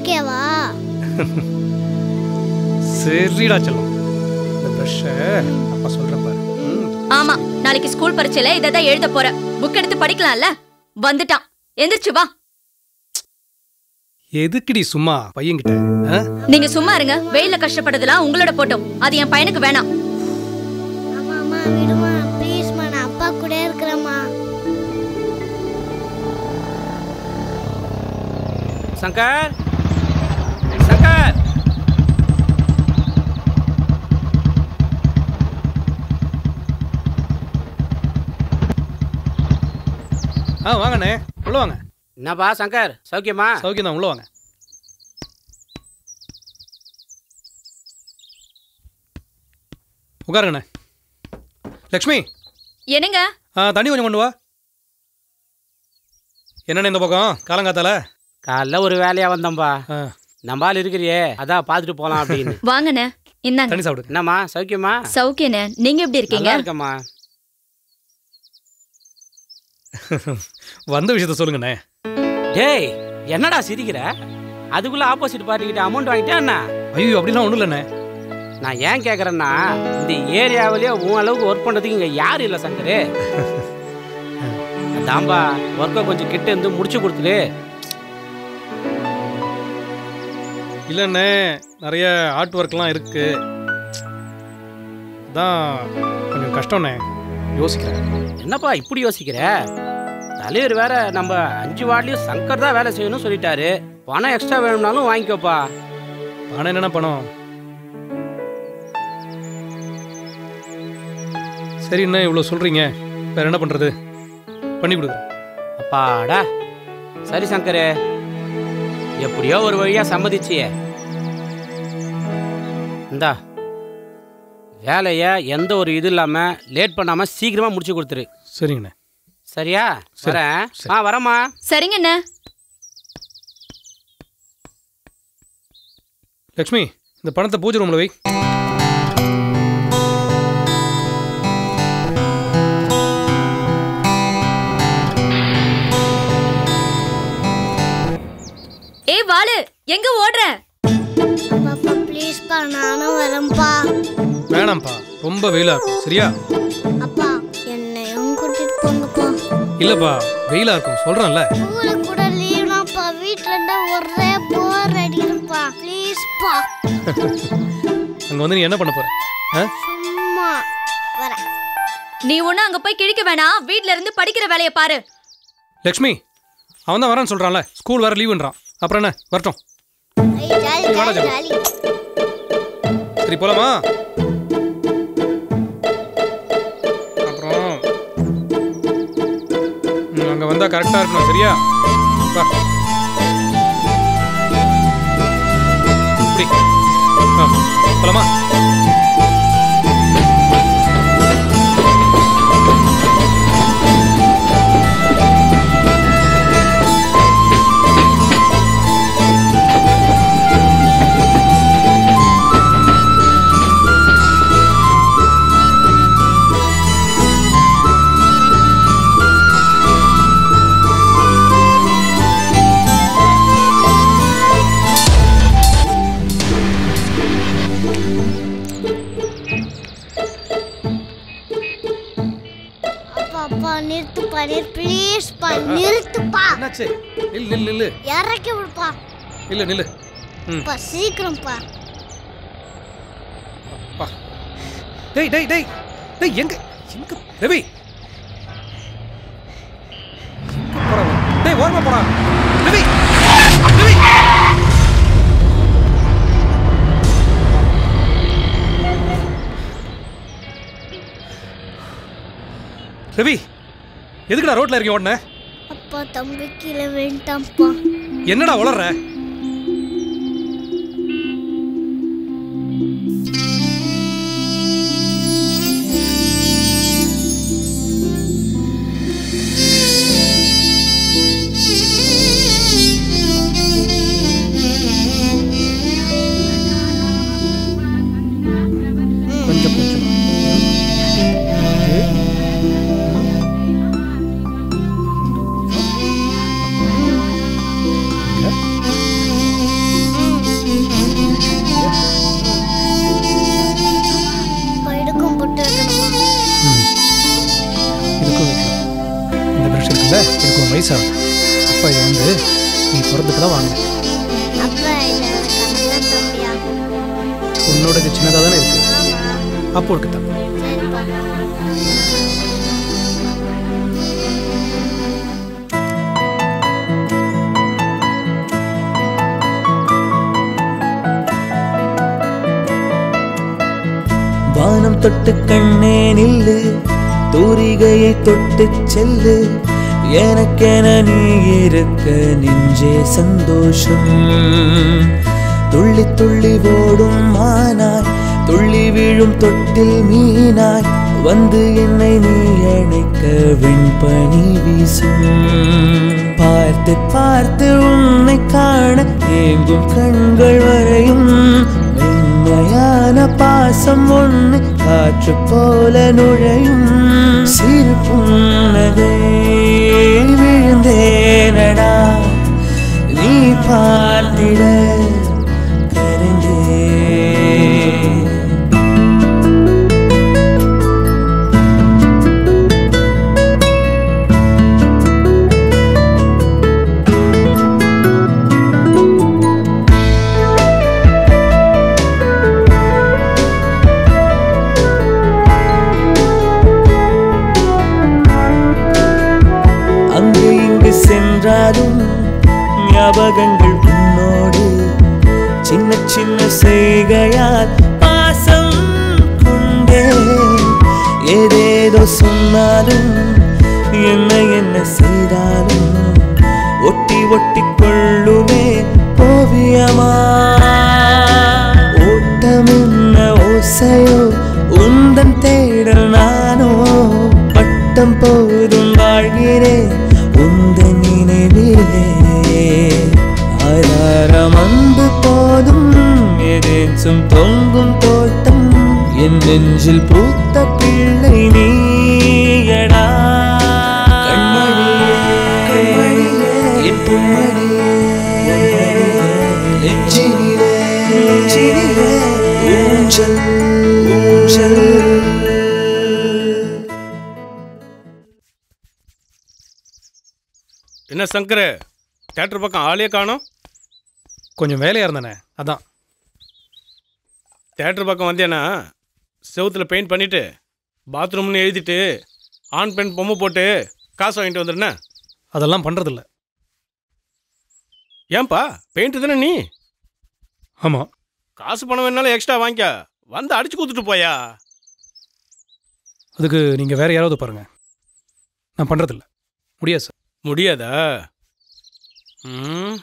ஓகேவா சரிடா செல்லம் இந்த ப்ரெஷ்ஷை அப்பா சொல்கிறேன் பாரு ம். ஆமா நாளைக்கு ஸ்கூல் பரீட்சையில இதை தான் எழுத போற புக் எடுத்து படிக்கலாம்ல வந்துட்டான் எந்திரிச்சு வா எதுக்குடி சும்மா பையன்கிட்ட ஆ? நீங்க சும்மா இருங்க வெயில்ல கஷ்டப்படுறதுலாம் உங்களோட போட்டோம் அது என் பையனுக்கு வேணாம் அம்மா அம்மா விடுமா ப்ளீஸ்மா நான் அப்பா கூட இருக்கிறேம்மா சங்கர் சங்கர் ஆ வாங்கண்ணே உள்ள வாங்க என்னப்பா சங்கர் சௌக்கியமா சௌக்கியம் தான் உள்ள வாங்க உட்காருங்கண்ணே லக்ஷ்மி என்னங்க ஆ தண்ணி கொஞ்சம் கொண்டு வா என்னண்ணே இந்த பக்கம் காலங்காத்தால காலைல ஒரு வேலையா வந்தோம்பா ஆ, நம்ம ஆள் இருக்கிறியே அதான் பார்த்துட்டு போலாம் அப்படின்னு வாங்கண்ணே இந்தாங்க தண்ணி சாப்பிடுங்க என்னம்மா சௌக்கியமா சௌக்கியண்ணே நீங்க எப்படி இருக்கீங்க நல்லா இருக்கம்மா வந்த விஷயத்த சொல்லுங்கண்ணே டேய் என்னடா சிரிக்கிற அதுக்குள்ள ஆப்போசிட் பார்ட்டிக்கிட்ட அமௌண்ட் வாங்கிட்டே அண்ணா ஐயோ அப்படிலாம் ஒன்றும் இல்லைண்ணே நான் ஏன் கேட்குறேன்னா இந்த ஏரியாவிலேயே உன் அளவுக்கு ஒர்க் பண்ணுறதுக்கு இங்கே யாரும் இல்லை சங்கரு அதான்பா ஒர்க்கை கொஞ்சம் கிட்ட இருந்து முடிச்சு கொடுத்துரு இல்லைண்ணே நிறைய ஆர்ட் ஒர்க்லாம் இருக்கு அதான் கொஞ்சம் கஷ்டம்ண்ணே யோசிக்கிறேன் என்னப்பா இப்படி யோசிக்கிற தலைவர் வேற நம்ம அஞ்சு வார்ட்லயும் சங்கர் தான் வேலை செய்யணும்னு சொல்லிட்டாரு பணம் எக்ஸ்ட்ரா வேணும்னாலும் வாங்கிக்கோப்பா பணம் என்னென்ன பணம் சரி என்ன இவ்வளோ சொல்கிறீங்க வேற என்ன பண்ணுறது பண்ணி கொடுக்குறேன் அப்பாடா சரி சங்கரு எப்படியோ ஒரு வழியா சம்மதிச்சியே இந்தா வேலையை எந்த ஒரு இது இல்லாம லேட் பண்ணாம சீக்கிரமா முடிச்சு கொடுத்துரு சரிங்கண்ணே சரியா சரி, வரேன் சரி. ஆ வரேம்மா சரிங்கண்ணே லக்ஷ்மி இந்த பணத்தை பூஜை ரூமில் வை ஏய் வாளு எங்க ஓடுற அப்பா ப்ளீஸ்ப்பா நானும் வரேன்ப்பா வேணாம்ப்பா ரொம்ப வெயிலாக இருக்கும் சரியா அப்பா என்னையும் கூட்டிட்டு போங்கப்பா இல்லைப்பா வெயிலாக இருக்கும் சொல்கிறேன்ல ஸ்கூலுக்கு கூட லீவ்னாப்பா வீட்டில் இருந்தா ஒரே போர் அடிக்குதுப்பா ப்ளீஸ்ப்பா அங்கே வந்து நீ என்ன பண்ண போற ஆ சும்மா வரேன் நீ ஒண்ணு அங்க போய் கிழிக்க வேணாம் வீட்ல இருந்து படிக்கிற வேலைய பாரு லக்ஷ்மி அவன் தான் வரான்னு சொல்கிறான்ல ஸ்கூல் வர லீவுன்றான் அப்புறம் என்ன வரட்டும் ஐய், ஜாலி வாடா, ஜாலி ஜாலி. ஜாலி சரி போலாமா அப்புறம் ம், அங்க வந்தா கரெக்டா இருக்கணும் சரியா வா இப்படி ஆ, போலாமா அப்பா அப்பா நிறுத்துப்பா நிறு ப்ளீஸ்ப்பா நிறுத்துப்பா என்னாச்சு நில்லு நில்லு நில்லு இறக்கி விடுப்பா நில்லு நில்லு ம் அப்பா சீக்கிரம்ப்பா பா டேய் டேய் டேய் டேய் எங்க எங்க ரவி எங்க போறான் அவன்? டேய் ஓரமா போடா ரவி ரவி ரவி எதுக்குடா ரோட்ல இருக்கீங்க உடனே அப்பா தம்பி கீழே வேண்டாம்ப்பா என்னடா உளற கொஞ்சம் கொஞ்சம் வயசாகும் அப்பா இது வந்து நீ பிறந்துட்டு தான் வாங்க அப்பா இது எனக்கு அண்ணன் தம்பியா உன்னோட இது சின்னதாக தானே இருக்கு ஆமா அப்போ இருக்குதான் சரிப்பா வானம் தொட்டு கண்ணே நில்லு தூரிகையை தொட்டு செல்லு எனக்கென நீ இருக்க நெஞ்சே சந்தோஷம் துள்ளி துள்ளி ஓடும் மானாய் துள்ளி வீழும் தொட்டில் மீனாய் வந்து என்னை நீ அணைக்க வெண்பனி வீசும் பார்த்து பார்த்து உன்னை காண ஏங்கும் கண்கள் வரையும் மென்மையான பாசம் ஒன்று காற்று போல நுழையும் சிறு புன்னகை விழுந்தேனடா நீ பார்த்திட கரைந்தே அங்கு இங்கு சென்றாலும் ஞாபகங்கள் உன்னோடு சின்ன சின்ன செய்கையால் பாசம் கொண்டே ஏதேதோ சொன்னாலும் என்ன என்ன செய்தாலும் ஒட்டி ஒட்டி கொள்ளுமே ஓவியமா ஓட்டம் என்ன ஓசையோ உந்தன் தேடல் நானோ பட்டம் போதும் வாழ்கிறேன் உந்தன் நினைவிலே ஆதாரம் அன்பு போதும் ஏதேச்சும் தொங்கும் தோட்டம் என் நெஞ்சில் பூத்த பிள்ளை நீயடா கண்மணியே கண்மணியே என் பொன்மணியே நெஞ்சினிலே நெஞ்சினிலே ஊஞ்சல் ஊஞ்சல் என்ன சங்கர் தேட்டர் பக்கம் ஆளே காணோம் கொஞ்சம் வேலையாக இருந்தானே அதான் தேட்டர் பக்கம் வந்தேன்னா செவுத்துல பெயிண்ட் பண்ணிட்டு பாத்ரூம்னு எழுதிட்டு ஆண் பெண் பொம்மை போட்டு காசு வாங்கிட்டு வந்துடுனே அதெல்லாம் பண்ணுறதில்ல ஏன்பா பெயிண்ட் தானே நீ ஆமாம் காசு பணம் வேணாலும் எக்ஸ்ட்ரா வாங்கிக்க வந்து அடிச்சு கொடுத்துட்டு போயா அதுக்கு நீங்கள் வேற யாராவது பாருங்கள் நான் பண்ணுறதில்ல முடியாது சார் முடியாதா ம்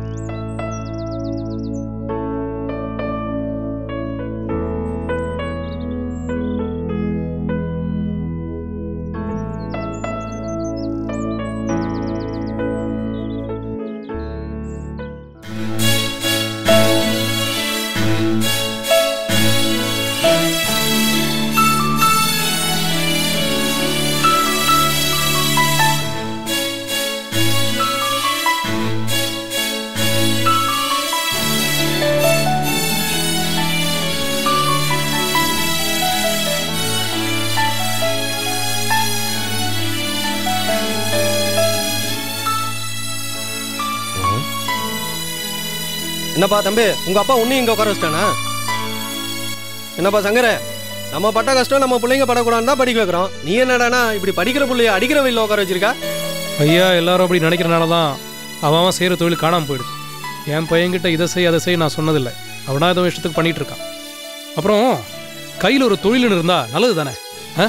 என்னப்பா தம்பி உங்க அப்பா உன்னையும் இங்க உட்கார வச்சிட்டானா என்னப்பா சங்கர நம்ம பட்ட கஷ்டம் நம்ம பிள்ளைங்க படக்கூடாதுன்னு தான் படிக்க வைக்கிறோம் நீ என்னடானா இப்படி படிக்கிற பிள்ளைய அடிக்கிற வெயில உட்கார வச்சிருக்கா ஐயா எல்லாரும் அப்படி நினைக்கிறனால தான் அவன் அவன் செய்கிற தொழில் காணாமல் போயிடுது என் பையன்கிட்ட இதை செய் அதை செய் நான் சொன்னதில்லை அவனா ஏதோ இஷ்டத்துக்கு பண்ணிட்டு இருக்கான் அப்புறம் கையில் ஒரு தொழில்னு இருந்தா நல்லது தானே ஆ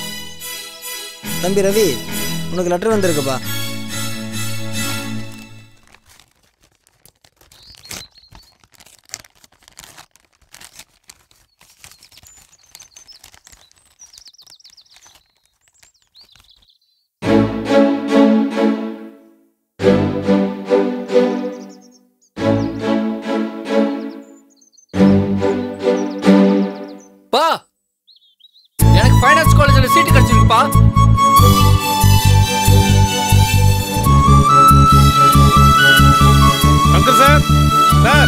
தம்பி ரவி உனக்கு லெட்டர் வந்திருக்குப்பா பா எனக்கு ஃபைனான்ஸ் காலேஜில் சீட்டு கிடைச்சிருக்குப்பா சங்கர் சார் சார்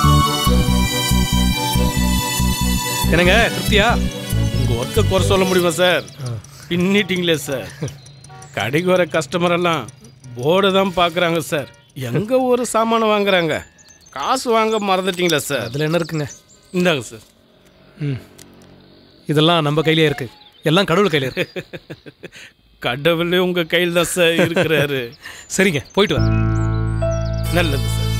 என்னங்க திருப்தியா உங்க ஒர்க்கை குறை சொல்ல முடியுமா சார் பின்னிட்டீங்களே சார் கடைக்கு வர கஸ்டமர் எல்லாம் போர்டு தான் பார்க்குறாங்க சார் எங்கே ஒரு சாமானை வாங்குறாங்க காசு வாங்க மறந்துட்டீங்களா சார் அதில் என்ன இருக்குங்க இந்தாங்க சார் ம் இதெல்லாம் நம்ம கையிலே இருக்கு எல்லாம் கடவுள் கையில இருக்கு கடவுளே உங்கள் கையில் தான் சார் இருக்கிறாரு சரிங்க போயிட்டு வரேன் நல்லது சார்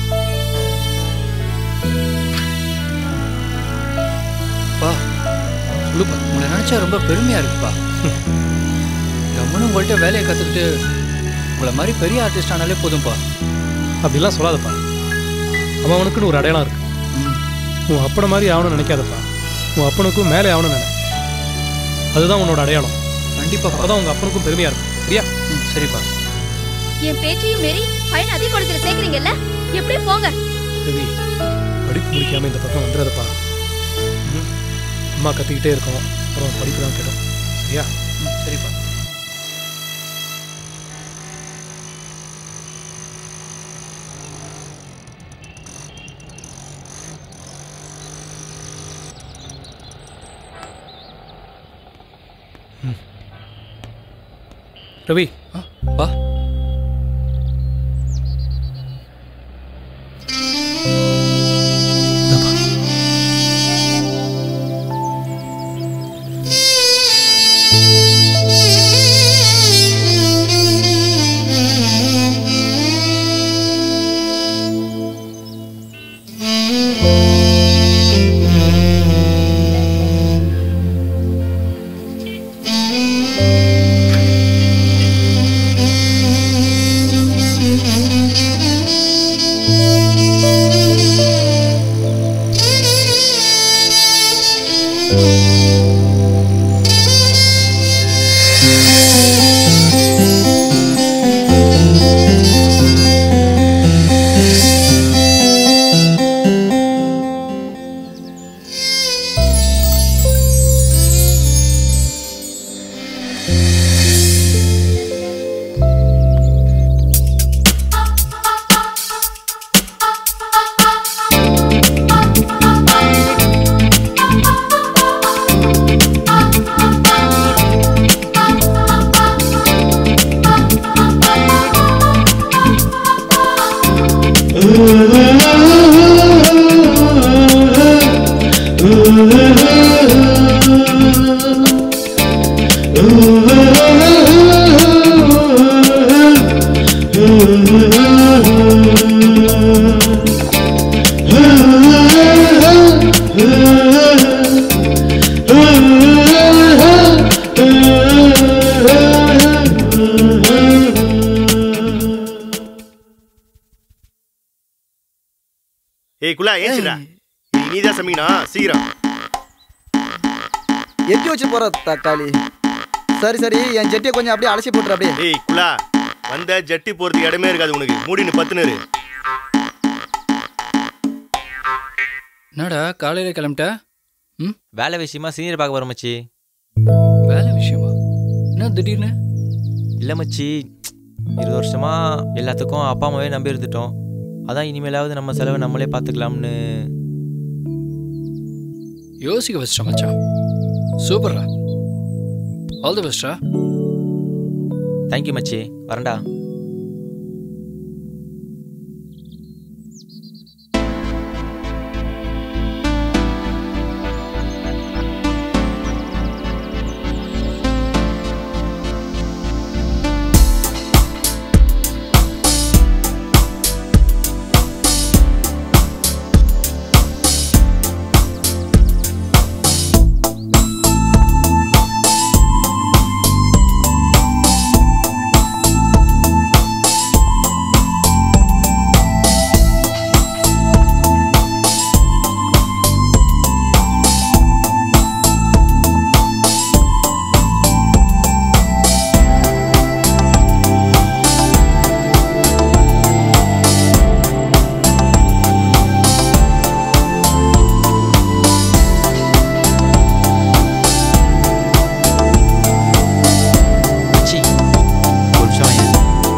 பா சொல்லுப்பா உங்களை நினச்சா ரொம்ப பெருமையாக இருக்குப்பா கம்மனு உங்கள்கிட்ட வேலையை கற்றுக்கிட்டு உங்களை மாதிரி பெரிய ஆர்டிஸ்ட் ஆனாலே போதும்ப்பா அப்படிலாம் சொல்லாதப்பா அவன் அவனுக்குன்னு ஒரு அடையாளம் இருக்கு உன் அப்பனை மாதிரி ஆகணும்னு நினைக்காதப்பா உன் அப்பனுக்கும் மேலே ஆகணும்னு நினை அதுதான் உன்னோட அடையாளம் கண்டிப்பா அப்பதான் உங்க அப்பனுக்கும் பெருமையா இருக்கும் சரியா ம் சரிப்பா என் பேச்சையும் மீறி பையன் அதிக குளத்துல சேர்க்குறீங்கல்ல எப்படியும் போங்க ரவி படிப்பு முடிக்காம இந்த பக்கம் வந்துடாதப்பா ம்? அம்மா கத்திக்கிட்டே இருக்கோம் அப்புறம் படிப்பு தான் கேட்டோம் சரியா ம் சரிப்பா ரவி பா ஏய் குலா ஏச்சிடா நீ தான் சமைக்கணும் சீக்கிரம் எட்டி வச்சு போற தக்காளி சரி சரி என் ஜெட்டியை கொஞ்சம் அப்படியே அலசி போட்டுரு அப்படியே ஏய் குலா வந்த ஜட்டி போறதுக்கு இடமே இருக்காது உனக்கு மூடின்னு பத்துனரு என்னடா காலையில கிளம்பிட்ட ம் வேலை விஷயமா சீனியர் பார்க்க போகிறோம் மச்சி வேலை விஷயமா என்ன திடீர்னு இல்லை மச்சி இருபது வருஷமா எல்லாத்துக்கும் அப்பா அம்மாவே நம்பி இருந்துட்டோம் அதான் இனிமேலாவது நம்ம செலவை நம்மளே பார்த்துக்கலாம்னு யோசிக்க வச்சிட்டா மச்சான் சூப்பர்ரா ஆல் தி பெஸ்ட்ரா தேங்க்யூ மச்சி வரேன்டா மச்சி ஒரு நிமிஷம் வாயேன்.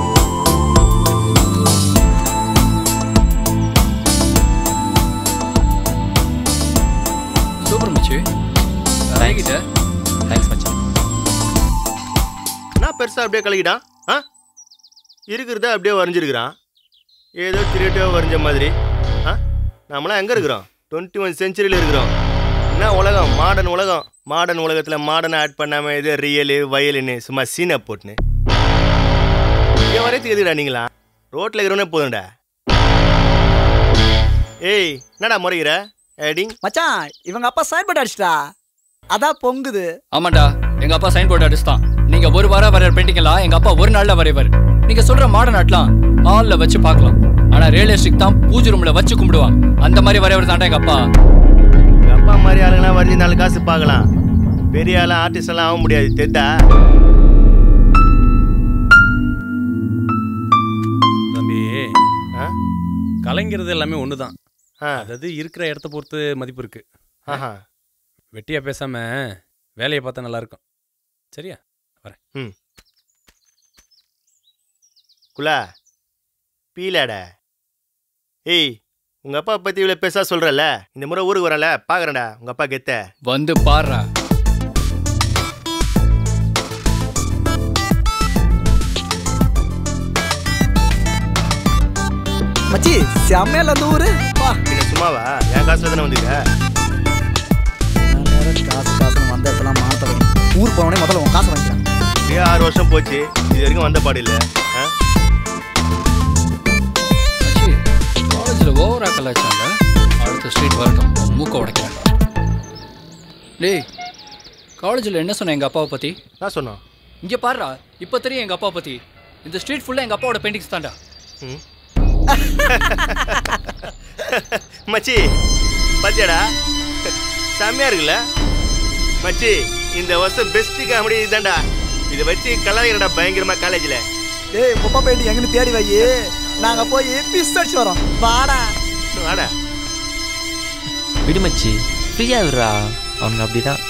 சூப்பர் மச்சி தேங்க்ஸ் தேங்க்ஸ் மச்சி நான் பெருசா அப்படியே கலகிட்டான் ஆ இருக்கிறத அப்படியே வரைஞ்சிருக்கிறான் ஏதோ கிரியேட்டிவாக வரைஞ்ச மாதிரி ஆ நம்மளாம் எங்கே இருக்கிறோம் டுவெண்ட்டி ஒன் செஞ்சுரியில் இருக்கிறோம் என்ன உலகம் மாடர்ன் உலகம் மாடர்ன் உலகத்தில் மாடர்ன் ஆட் பண்ணாமல் இது ரியலு வயலுன்னு சும்மா சீனை போட்டுன்னு இங்கே வரையத்துக்கு எதுக்குடா நீங்களா ரோட்டில் இருக்கிறவனே போதும்டா ஏய் என்னடா முறைகிற ஏடிங் மச்சான் இவங்க அப்பா சைன் போட்டு அடிச்சிட்டா அதான் பொங்குது ஆமாண்டா எங்க அப்பா சைன் போர்டு அடிச்சுதான் நீங்க ஒரு வாரம் வரையற பெயிண்டிங் எல்லாம் எங்க அப்பா ஒரு நாள்ல வரைவார் நீங்க சொல்ற மாடர்ன் ஆர்ட்லாம் ஹால்ல வச்சு பார்க்கலாம் ஆனா ரியலிஸ்டிக் தான் பூஜை ரூம்ல வச்சு கும்பிடுவாங்க அந்த மாதிரி வரையவர் தான்டா எங்க அப்பா எங்கள் அப்பா மாதிரி ஆளுங்களாம் வரைஞ்சி நாலு காசு பார்க்கலாம் பெரிய ஆளாக ஆர்டிஸ்ட் எல்லாம் ஆக முடியாது தெரிதா தம்பி ஆ கலைங்கிறது எல்லாமே ஒன்று தான் ஆ அதாவது இருக்கிற இடத்த பொறுத்து மதிப்பு இருக்கு ஆஹா வெட்டியா பேசாம வேலையை பார்த்தா நல்லா இருக்கும் சரியா ம் குலா பீலாடா ஏய் உங்கள் அப்பா பற்றி இவ்வளோ பெருசாக சொல்கிறல்ல இந்த முறை ஊருக்கு வரல பார்க்குறேன்டா உங்கள் அப்பா கெத்த வந்து பாடுறா மச்சி செம்மையில அந்த ஊரு வா பின்ன சும்மாவா என் காசுல தானே வந்துருக்க நான் வேற காசு காசுன்னு வந்த இடத்துல மாத்த வைக்கணும் ஊர் போனோடனே முதல்ல உன் காசை வாங்கிக்கிறேன் இப்படியே ஆறு வருஷம் போச்சு இது வரைக்கும் வந்த பாடு இல்லை ஆ காலேஜில் ஓவரா கலாச்சாங்க அடுத்த ஸ்ட்ரீட் வரட்டும் மூக்க உடைக்கிறேன் டேய் காலேஜில் என்ன சொன்ன எங்கள் அப்பாவை பற்றி நான் சொன்னோம் இங்கே பாருடா இப்போ தெரியும் எங்கள் அப்பாவை பற்றி இந்த ஸ்ட்ரீட் ஃபுல்லாக எங்கள் அப்பாவோட பெயிண்டிங்ஸ் தான்டா ம். மச்சி பாத்தியாடா செம்மையா இருக்குல்ல மச்சி இந்த வருஷம் பெஸ்ட் காமெடி இதுதான்டா இதை வச்சு கலாய்கிறடா பயங்கரமா காலேஜில் டேய் உங்க அப்பா போயிட்டு எங்கன்னு தேடி வை நாங்க போய் பிஸ் அடிச்சு வரோம் வாடா வாடா விடு மச்சி ஃப்ரீயா விடுறா அவனுங்க அப்படிதான்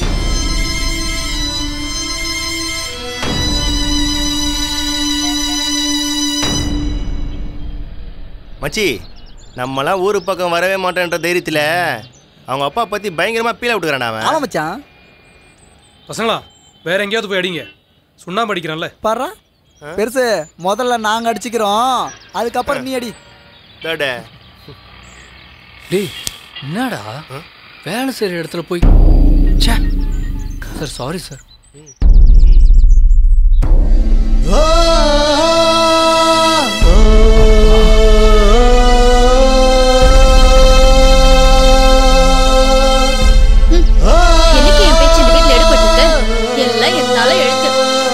மச்சி நம்மலாம் ஊரு பக்கம் வரவே மாட்டேன்ற தைரியத்தில் அவங்க அப்பா பற்றி பயங்கரமாக பீல விட்டுக்கிறான் அவன் ஆமா மச்சான் பசங்களா வேற எங்கேயாவது போய் அடிங்க சுண்ணாம்பு அடிக்கிறான்ல பாரு பெருசு முதல்ல நாங்க அடிச்சுக்கிறோம் அதுக்கப்புறம் நீ அடி டேடே டேய் என்னடா வேலை செய்கிற இடத்துல போய் ச்சே சார் சாரி சார் எனக்கு என் பேச்சு இந்த வீட்டுல எடுபட்டு எல்லாம் என்னால எழுத்து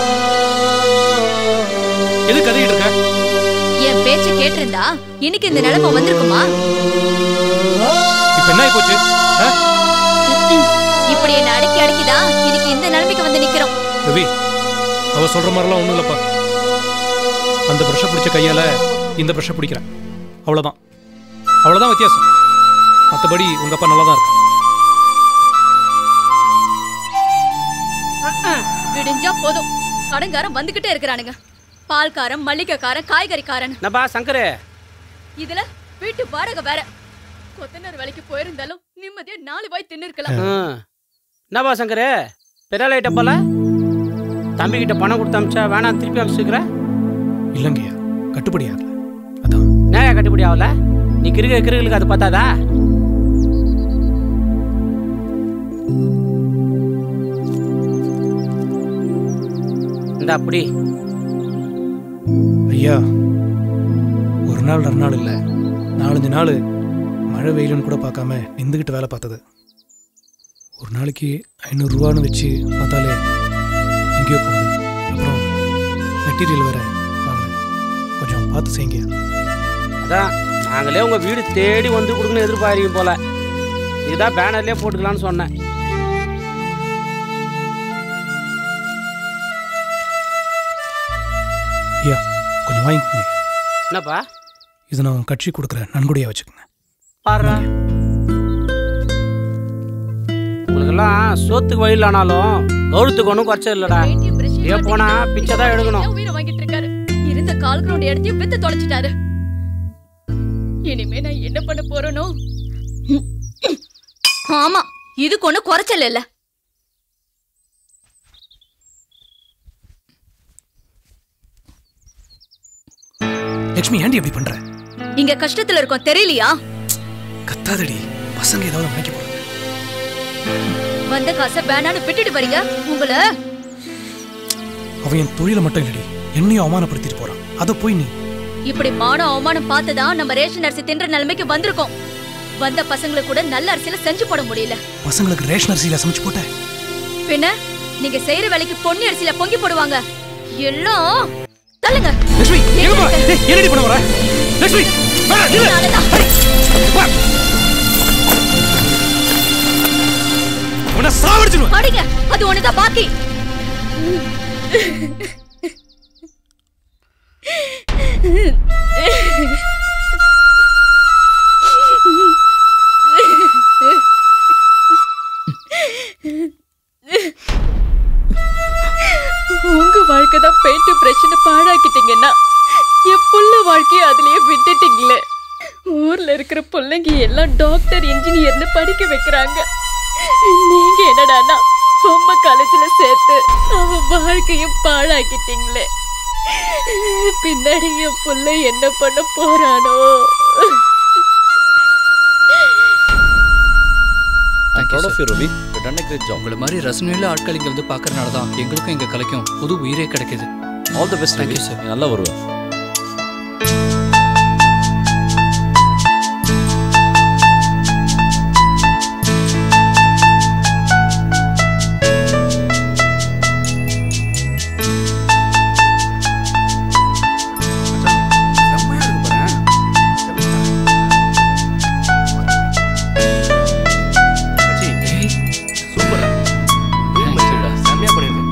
எது கதைக்கிட்டு இருக்க என் பேச்ச கேட்டிருந்தா இன்னைக்கு இந்த நிலைமை வந்திருக்குமா இப்ப என்ன ஆகி போச்சு ஆ? இப்படி என்ன அடக்கி அடக்கிதான் இன்னைக்கு இந்த நிலைமைக்கு வந்து நிக்கிறோம் ரவி அவ சொல்ற மாதிரிலாம் ஒண்ணும் இல்லப்பா அந்த ப்ரெஷ்ஷை பிடிச்ச கையால இந்த ப்ரெஷ்ஷை பிடிக்கிறேன் அவ்வளவுதான் அவ்வளவுதான் வித்தியாசம் மற்றபடி உங்க அப்பா நல்லா தான் இருக்கு விடிஞ்சா போதும் கடன்காரன் வந்துகிட்டே இருக்கிறானுங்க பால்காரன் மல்லிகைக்காரன் காய்கறிக்காரன் என்னப்பா சங்கரு இதுல வீட்டு வாடகை வேற கொத்தனார் வேலைக்கு போயிருந்தாலும் நிம்மதியா நாலு வாய் தின்னு இருக்கலாம் ம். என்னப்பா சங்கரு பெரிய லைட்ட போல தம்பி கிட்ட பணம் கொடுத்து அமிச்சா வேணாம் திருப்பி அமிச்சுக்கிற இல்லைங்கய்யா கட்டுப்படி ஆகல என்ன கட்டுப்படி ஆகல நீ கிருக கிருகளுக்கு அது பார்த்தாதா இந்த அப்படி ஐயா ஒரு நாள் ரெண்டு நாள் இல்லை நாலஞ்சு நாள் மழை வெயிலுன்னு கூட பார்க்காம நின்றுக்கிட்டு வேலை பார்த்தது ஒரு நாளைக்கு ஐநூறுரூவான்னு வச்சு பார்த்தாலே எங்கேயோ போகுது அப்புறம் மெட்டீரியல் வேற வாங்கினேன் கொஞ்சம் பார்த்து செய்யுங்க அதான் நாங்களே உங்க வீடு தேடி வந்து கொடுக்கணும்னு எதிர்பார்க்கீங்க போல இதுதான் பேனர்லயே போட்டுக்கலாம்னு சொன்னேன் ஐயா கொஞ்சம் வாங்கிக்கோங்க என்னப்பா இது நான் உன் கட்சி கொடுக்குற நன்கொடையாக வச்சுக்கோங்க பாடுறா உங்களுக்கெல்லாம் சோத்துக்கு வழி இல்லைனாலும் கௌரவத்துக்கு ஒன்றும் குறைச்சது இல்லடா ஏன் போனா பிச்சை தான் எடுக்கணும் உயிரை வாங்கிட்டு இருக்காரு இருந்த கால் கிரவுண்ட் இடத்தையும் வித்து தொலைச்சிட்டாரு இனிமே நான் என்ன பண்ண போறேனோ ஆமா இதுக்கு ஒண்ணு குறைச்சல் இல்ல லட்சுமி ஏன்டி அப்படி பண்ற இங்க கஷ்டத்துல இருக்கோம் தெரியலையா கத்தாதடி பசங்க ஏதாவது நினைக்க போறாங்க வந்த காசை வேணான்னு விட்டுட்டு வரீங்க உங்களை அவன் என் தொழிலை மட்டும் இல்லடி என்னையும் அவமானப்படுத்திட்டு போறான் அதை போய் நீ இப்படி மானம் அவமானம் பார்த்துதான் நம்ம ரேஷன் அரிசி தின்ற நிலைமைக்கு வந்திருக்கோம் வந்த பசங்களுக்கு கூட நல்ல அரிசியில செஞ்சு போட முடியல பசங்களுக்கு ரேஷன் அரிசியில சமைச்சு போட்ட பின்ன நீங்க செய்யற வேலைக்கு பொன்னி அரிசியில பொங்கி போடுவாங்க எல்லாம் தள்ளுங்க லட்சுமி எங்க போற ஏய், என்னடி பண்ண வர லட்சுமி வேணாம், நில்லு. இதனாலதான். வா. உன்னை சாவடிச்சிருவேன் அடிங்க அது ஒண்ணுதான் பாக்கி உங்க வாழ்க்கை தான் பெயிண்ட் பிரச்சனை பாழாக்கிட்டீங்கன்னா என் புள்ள வாழ்க்கைய அதுலயே விட்டுட்டீங்களே ஊர்ல இருக்கிற பிள்ளைங்க எல்லாம் டாக்டர் இன்ஜினியர்னு படிக்க வைக்கிறாங்க நீங்க என்னடானா பொம்மை காலேஜ்ல சேர்த்து அவன் வாழ்க்கையும் பாழாக்கிட்டீங்களே பின்னாடி என் புள்ள என்ன பண்ண போறானோ proud of you, Ruby. You've done a great job. உங்களை மாதிரி ரசனையுள்ள ஆட்கள் இங்க வந்து பார்க்கறனால தான் எங்களுக்கும் எங்க கலைக்கும் புது உயிரே கிடைக்குது all the best Thank you, sir. நீ நல்லா வருவ சூப்பரா செம்மையா பண்ணிருக்க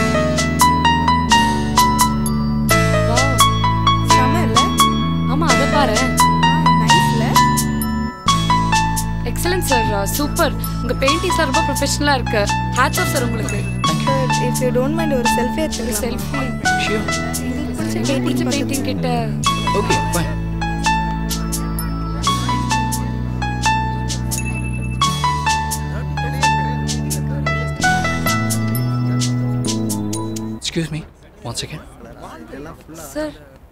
செம இல்ல ஆமா அத பாரு நைஸ்ல எக்ஸலன்ட் சார் சூப்பர் உங்க பெயிண்டிங் சார் ரொம்ப ப்ரொஃபஷனலா இருக்கு ஹேட்ஸ் ஆஃப் சார் உங்களுக்கு இஃப் யூ டோன்ட் மைண்ட் ஒரு செல்ஃபி எடுத்துக்கலாம் செல்ஃபி உங்களுக்கு பிடிச்ச பெயிண்டிங் கிட்ட okay fine excuse me one second sir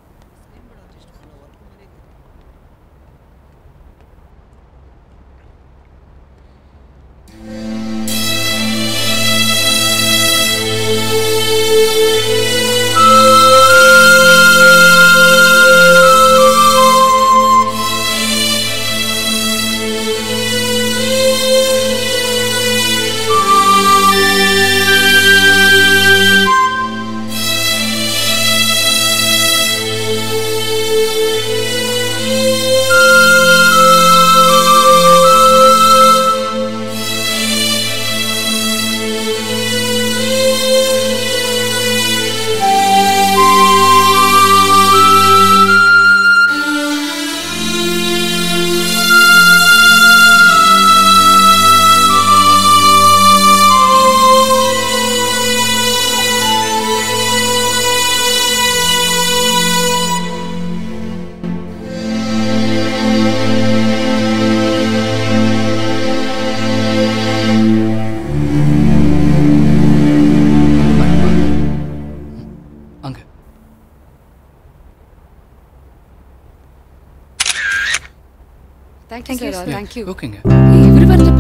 அங்க தேங்க்யூ சார் தேங்க்யூ ஓகேங்க இவர் வரல